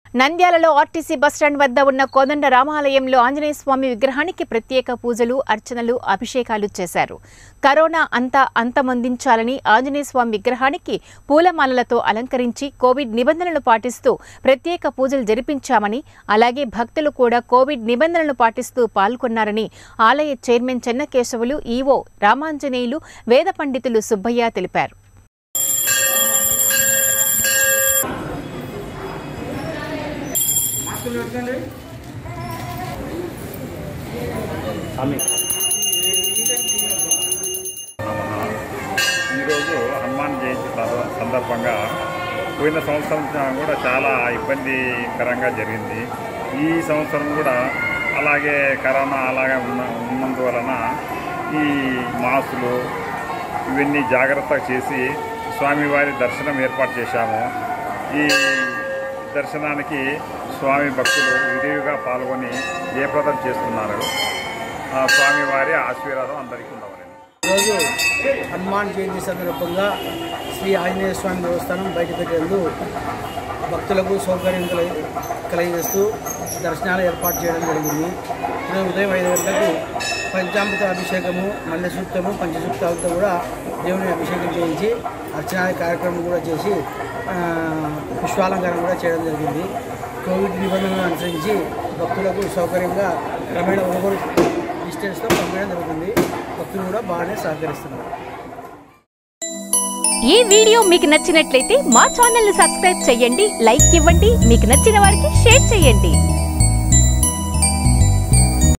నంద్యాలలో RTC bus stand వద్ద ఉన్న కోదండ రామాలయంలో ఆంజనేయ స్వామి విగ్రహానికి ప్రత్యేక పూజలు అర్చనలు అభిషేకాలు చేశారు కరోనా అంతా అంతమొందించాలని ఆంజనేయ స్వామి విగ్రహానికి పూలమాలలతో అలంకరించి కోవిడ్ నిబంధనలు పాటిస్తూ ప్రత్యేక పూజలు జరిపించామని అలాగే భక్తులు కూడా కోవిడ్ నిబంధనలు పాటిస్తూ పాల్గొన్నారని ఆలయ చైర్మన్ చెన్నకేశవులు ఈవో రామాంజనేయులు వేద పండితులు సుబ్బయ్య తెలిపారు ఈరోజు హనుమాన్ జయంతి సంద- సందర్భంగా పోయిన సంవత్సరం కూడా చాలా ఇబ్బందికరంగా జరిగింది ఈ సంవత్సరం కూడా అలాగే కరోనా అలాగే ఉన్న ఉన్నందువలన ఈ మాస్కులు ఇవన్నీ జాగ్రత్తగా చేసి స్వామివారి దర్శనం ఏర్పాటు చేశాము ఈ దర్శనానికి స్వామి భక్తులు విరివిగా పాల్గొని జయప్రదం చేస్తున్నారు ఆ స్వామివారి ఆశీర్వాదం అందరికీ ఉండవాలని ఈరోజు హనుమాన్ జయంతి సందర్భంగా శ్రీ ఆంజనేయ స్వామి దేవస్థానం బయట పెట్టేందు భక్తులకు సౌకర్యం కలగ కలిగిస్తూ దర్శనాలు ఏర్పాటు చేయడం జరిగింది ఈరోజు ఉదయం ఐదు గంటలకు పంచామృత అభిషేకము మల్లె సూక్తము పంచసూక్తాలతో కూడా దేవుని అభిషేకం చేయించి అర్చనా కార్యక్రమం కూడా చేసి ఆ, పుష్పాలంకరణ కూడా చేయడం జరిగింది కోవిడ్ నిబంధనలను అనుసరించి భక్తులకు సౌకర్యంగా క్రమేణా ఒకరు డిస్టెన్స్తో పంపించడం జరుగుతుంది భక్తులు కూడా బాగానే సహకరిస్తున్నారు ఈ వీడియో మీకు నచ్చినట్లయితే మా ఛానల్ ని సబ్స్క్రైబ్ చేయండి లైక్ ఇవ్వండి మీకు నచ్చిన వారికి షేర్ చేయండి